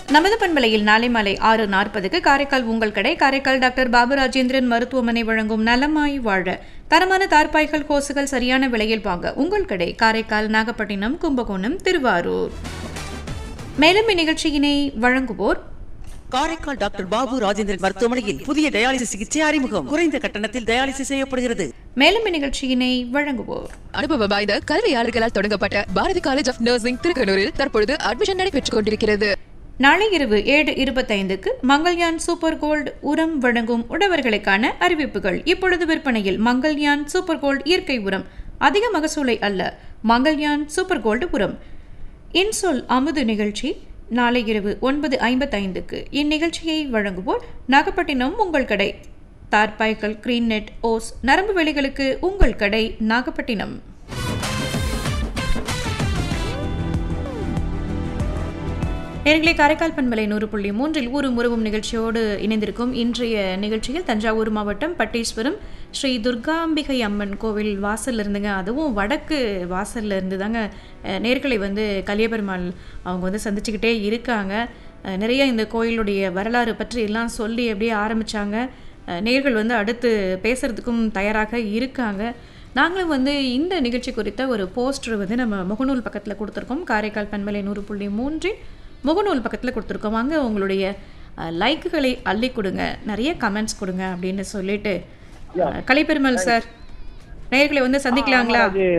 நமது பண்பலையில் நாளை மாலை ஆறு நாற்பதுக்கு காரைக்கால் உங்கள் கடை காரைக்கால் டாக்டர் பாபு ராஜேந்திரன் மருத்துவமனை வழங்கும் நலமாய் வாழ தரமான தார்பாய்கள் கோசுகள் சரியான விலையில் வாங்க உங்கள் கடை காரைக்கால் நாகப்பட்டினம் கும்பகோணம் திருவாரூர் மேலும் இந்நிகழ்ச்சியினை வழங்குவோர் காரைக்கால் டாக்டர் பாபு ராஜேந்திரன் மருத்துவமனையில் புதிய டயாலிசிஸ் சிகிச்சை அறிமுகம் குறைந்த கட்டணத்தில் டயாலிசிஸ் செய்யப்படுகிறது மேலும் இந்நிகழ்ச்சியினை வழங்குவோர் அனுபவம் வாய்ந்த கல்வியாளர்களால் தொடங்கப்பட்ட பாரதி காலேஜ் ஆஃப் நர்சிங் திருக்கனூரில் தற்பொழுது அட்மிஷன் நடைபெற்றுக் கொண்டிருக்கிறது நாளை இரவு ஏழு இருபத்தைந்துக்கு மங்கள்யான் சூப்பர் கோல்டு உரம் வழங்கும் உழவர்களுக்கான அறிவிப்புகள் இப்பொழுது விற்பனையில் மங்கள்யான் சூப்பர் கோல்டு இயற்கை உரம் அதிக மகசூலை அல்ல மங்கள்யான் சூப்பர் கோல்டு உரம் இன்சொல் அமுது நிகழ்ச்சி நாளை இரவு ஒன்பது ஐம்பத்தைந்துக்கு இந்நிகழ்ச்சியை வழங்குவோர் நாகப்பட்டினம் உங்கள் கடை தார்பாய்கள் கிரீன் நெட் ஓஸ் நரம்பு வெளிகளுக்கு உங்கள் கடை நாகப்பட்டினம் நேர்களே காரைக்கால் பண்பலை நூறு புள்ளி மூன்றில் ஊரும் உருவும் நிகழ்ச்சியோடு இணைந்திருக்கும் இன்றைய நிகழ்ச்சியில் தஞ்சாவூர் மாவட்டம் பட்டீஸ்வரம் ஸ்ரீ துர்காம்பிகை அம்மன் கோவில் வாசல்ல இருந்துங்க அதுவும் வடக்கு வாசல்ல இருந்து தாங்க அஹ், நேர்களை வந்து கலியபெருமாள் அவங்க வந்து சந்திச்சுக்கிட்டே இருக்காங்க அஹ், நிறைய இந்த கோயிலுடைய வரலாறு பற்றி எல்லாம் சொல்லி அப்படியே ஆரம்பிச்சாங்க அஹ், நேர்கள் வந்து அடுத்து பேசுறதுக்கும் தயாராக இருக்காங்க நாங்களும் வந்து இந்த நிகழ்ச்சி குறித்த ஒரு போஸ்டர் வந்து நம்ம முகநூல் பக்கத்தில் கொடுத்துருக்கோம் காரைக்கால் பண்பலை நூறு புள்ளி மூன்றில் முகநூல் பக்கத்தில் கொடுத்துருக்கோம் வாங்க உங்களுடைய அஹ், லைக்குகளை அள்ளி கொடுங்க நிறைய கமெண்ட்ஸ் கொடுங்க அப்படின்னு சொல்லிட்டு அஹ், கலைப்பெருமாள் சார் நேயர்களை வந்து சந்திக்கலாங்களா அது